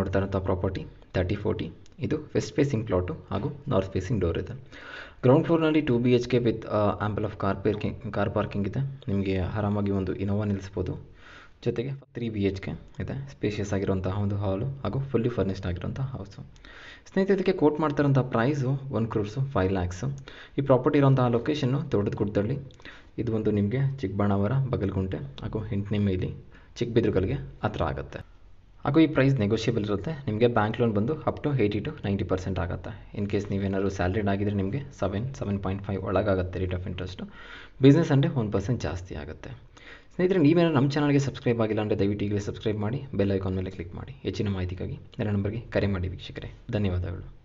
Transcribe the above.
ಮಾಡ್ತಾ ಇರೋಂಥ property thirty forty ಇದು ವೆಸ್ಟ್ ಫೇಸಿಂಗ್ ಪ್ಲಾಟು ಹಾಗೂ ನಾರ್ತ್ ಫೇಸಿಂಗ್ ಡೋರ್ ಇದೆ ಗ್ರೌಂಡ್ ಫ್ಲೋರ್ನಲ್ಲಿ two B H K with ample of car parking car parking ಇದೆ ನಿಮಗೆ ಆರಾಮಾಗಿ ಒಂದು ಇನೋವಾ ನಿಲ್ಲಿಸ್ಬೋದು ಜೊತೆಗೆ ತ್ರೀ ಬಿ ಎಚ್ ಕೆ ಇದೆ ಸ್ಪೇಷಿಯಸ್ ಆಗಿರುವಂತಹ ಒಂದು ಹಾಲು ಹಾಗೂ ಫುಲ್ಲಿ ಫರ್ನಿಶ್ಡ್ ಆಗಿರುವಂಥ ಹೌಸು ಸ್ನೇಹಿತರೆ ಇದಕ್ಕೆ ಕೋಟ್ ಮಾಡ್ತಾ ಇರೋಂಥ price one crores five lakhs ಈ ಪ್ರಾಪರ್ಟಿ ಇರೋಂತಹ ಲೊಕೇಶನ್ನು ದೊಡ್ಡದಗುಡ್ಡಳ್ಳಿ ಇದು ಒಂದು ನಿಮಗೆ ಚಿಕ್ಕಬಳ್ಳಾಪುರ ಬಗಲ್ಗುಂಟೆ ಹಾಗೂ ಎಂಟನೇ ಮೈಲಿ ಚಿಕ್ಕಬಿದ್ರುಗಲ್ಗೆ ಹತ್ರ ಆಗುತ್ತೆ ಹಾಗೂ ಈ ಪ್ರೈಸ್ ನೆಗೋಷಿಯಬಲ್ ಇರುತ್ತೆ ನಿಮಗೆ ಬ್ಯಾಂಕ್ ಲೋನ್ ಬಂದು up to eighty to ninety percent ಆಗುತ್ತೆ ಇನ್ ಕೇಸ್ ನೀವೇನಾದ್ರು ಸ್ಯಾಲ್ರಿಡ್ ಆಗಿದ್ರೆ ನಿಮಗೆ ಸೆವೆನ್ ಸೆವೆನ್ ಪಾಯಿಂಟ್ ಫೈವ್ ಒಳಗಾಗುತ್ತೆ ರೇಟ್ ಆಫ್ ಇಂಟ್ರೆಸ್ಟು ಬಿಸ್ನೆಸ್ ಅಂದರೆ ಒನ್ ಪರ್ಸೆಂಟ್ ಜಾಸ್ತಿ ಆಗುತ್ತೆ ಸ್ನೇಹಿತರೆ ನೀವೇನೋ ನಮ್ಮ ಚಾನಲ್ಗೆ ಸಬ್ಸ್ಕ್ರೈಬ್ ಆಗಿಲ್ಲ ಅಂದರೆ ದಯವಿಟ್ಟು ಈಗಲೇ ಸಬ್ಸ್ಕ್ರೈಬ್ ಮಾಡಿ ಬೆಲ್ ಐಕಾನ್ ಮೇಲೆ ಕ್ಲಿಕ್ ಮಾಡಿ ಹೆಚ್ಚಿನ ಮಾಹಿತಿಗಾಗಿ ನನ್ನ ನಂಬರ್ಗೆ ಕರೆ ಮಾಡಿ ವೀಕ್ಷಕರೇ ಧನ್ಯವಾದಗಳು